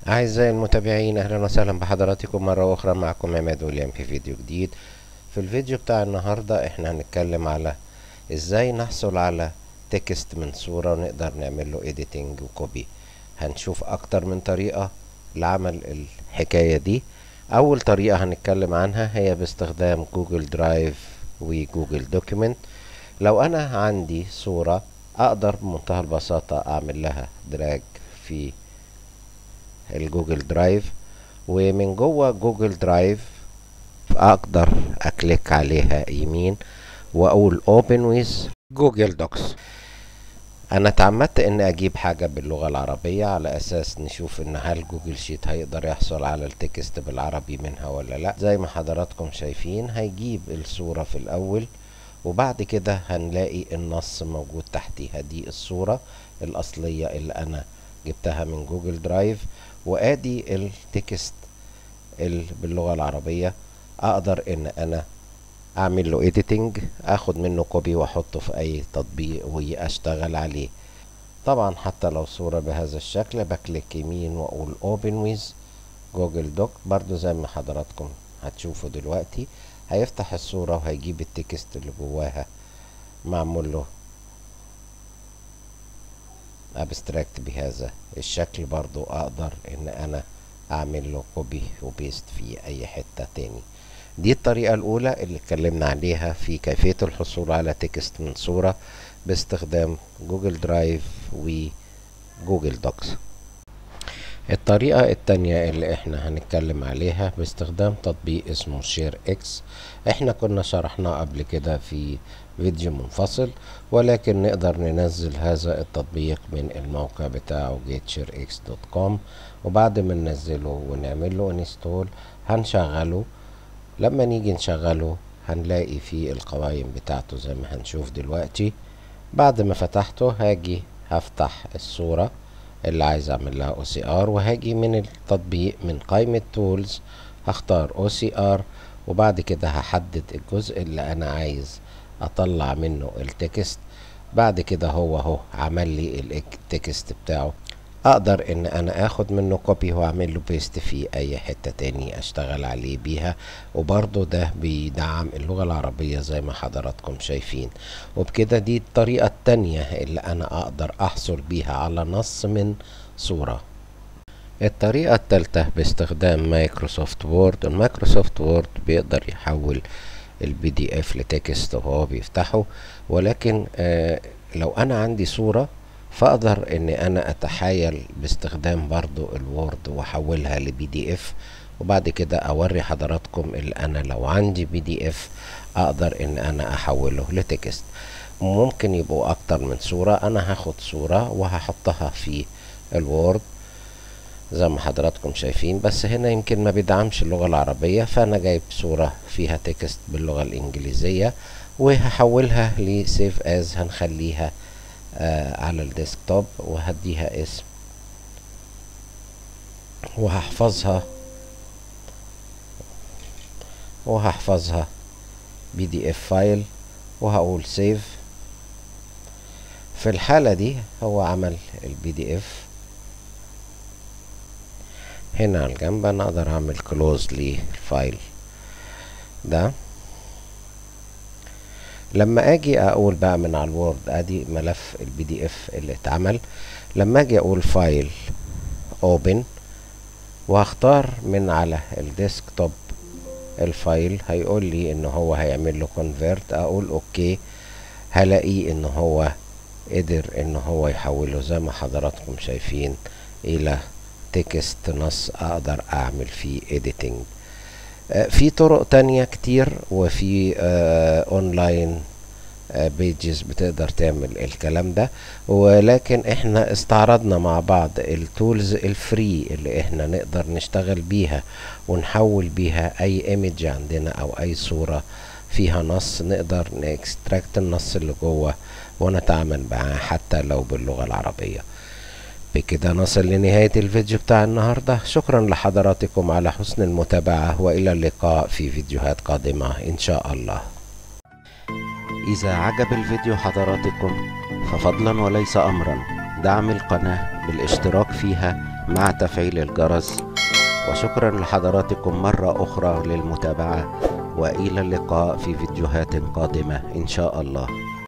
أعزائي المتابعين أهلا وسهلا بحضراتكم مرة أخرى معكم عماد ويليام في فيديو جديد في الفيديو بتاع النهاردة احنا هنتكلم على ازاي نحصل على تكست من صورة ونقدر نعمل له editing وكوبي هنشوف أكتر من طريقة لعمل الحكاية دي أول طريقة هنتكلم عنها هي باستخدام جوجل درايف وجوجل دوكيمنت لو أنا عندي صورة أقدر بمنتهى البساطة أعمل لها دراج في الجوجل درايف ومن جوه جوجل درايف اقدر اكليك عليها يمين واقول open with جوجل دوكس انا اتعمدت ان اجيب حاجة باللغة العربية على اساس نشوف ان هل جوجل شيت هيقدر يحصل على التكست بالعربي منها ولا لا زي ما حضراتكم شايفين هيجيب الصورة في الاول وبعد كده هنلاقي النص موجود تحتيها دي الصورة الاصلية اللي انا جبتها من جوجل درايف وادي التكست باللغة العربية اقدر ان انا اعمل له editing اخد منه كوبي واحطه في اي تطبيق واشتغل عليه طبعا حتى لو صورة بهذا الشكل بكليك يمين واقول open with جوجل دوك برضو زي ما حضراتكم هتشوفوا دلوقتي هيفتح الصورة وهيجيب التكست اللي جواها معمول له ابستراكت بهذا الشكل برضو اقدر ان انا اعمل له كوبي وبيست في اي حتة تاني دي الطريقة الاولى اللي اتكلمنا عليها في كيفية الحصول على تكست من صورة باستخدام جوجل درايف وجوجل دوكس الطريقة التانية اللي احنا هنتكلم عليها باستخدام تطبيق اسمه شير اكس احنا كنا شرحناه قبل كده في فيديو منفصل ولكن نقدر ننزل هذا التطبيق من الموقع بتاعه getShareX.com وبعد ما ننزله ونعمل له انستول هنشغله لما نيجي نشغله هنلاقي فيه القوائم بتاعته زي ما هنشوف دلوقتي بعد ما فتحته هاجي هفتح الصورة اللي عايز اعمل لها او سي ار وهاجي من التطبيق من قائمة تولز هختار او سي ار وبعد كده هحدد الجزء اللي انا عايز اطلع منه التكست بعد كده هو اهو عمل لي التكست بتاعه اقدر ان انا اخد منه كوبي واعمل له بيست في اي حتة تاني اشتغل عليه بيها وبرضه ده بيدعم اللغة العربية زي ما حضراتكم شايفين وبكده دي الطريقة التانية اللي انا اقدر احصل بيها على نص من صورة الطريقة التالتة باستخدام مايكروسوفت وورد المايكروسوفت وورد بيقدر يحول البي دي اف لتكست وهو بيفتحه ولكن آه لو انا عندي صورة فاقدر ان انا اتحايل باستخدام برضو الوورد واحولها لبي دي اف وبعد كده اوري حضراتكم اللي انا لو عندي بي دي اف اقدر ان انا احوله لتكست ممكن يبقوا اكتر من صورة انا هاخد صورة وهحطها في الوورد زي ما حضراتكم شايفين بس هنا يمكن ما بيدعمش اللغة العربية فانا جايب صورة فيها تكست باللغة الانجليزية وهحولها لسيف از هنخليها آه على الديسكتوب وهديها اسم وهحفظها وهحفظها بي دي اف فايل وهقول سيف في الحالة دي هو عمل البي دي اف هنا على الجنب انا اقدر اعمل كلوز للفايل ده لما اجي اقول بقى من على الوورد ادي ملف البي دي اف اللي اتعمل لما اجي اقول فايل اوبن وهختار من على الديسكتوب الفايل هيقول لي ان هو هيعمل له كونفيرت اقول اوكي هلاقيه ان هو قدر ان هو يحوله زي ما حضراتكم شايفين الى تكست نص اقدر اعمل فيه editing في طرق تانية كتير وفي اونلاين بيجز بتقدر تعمل الكلام ده ولكن احنا استعرضنا مع بعض التولز الفري اللي احنا نقدر نشتغل بيها ونحول بيها اي ايمج عندنا او اي صورة فيها نص نقدر نكستراكت النص اللي جوه ونتعامل معاه حتى لو باللغة العربية بكده نصل لنهاية الفيديو بتاع النهاردة شكرا لحضراتكم على حسن المتابعة وإلى اللقاء في فيديوهات قادمة إن شاء الله إذا عجب الفيديو حضراتكم ففضلا وليس أمرا دعم القناة بالاشتراك فيها مع تفعيل الجرس وشكرا لحضراتكم مرة أخرى للمتابعة وإلى اللقاء في فيديوهات قادمة إن شاء الله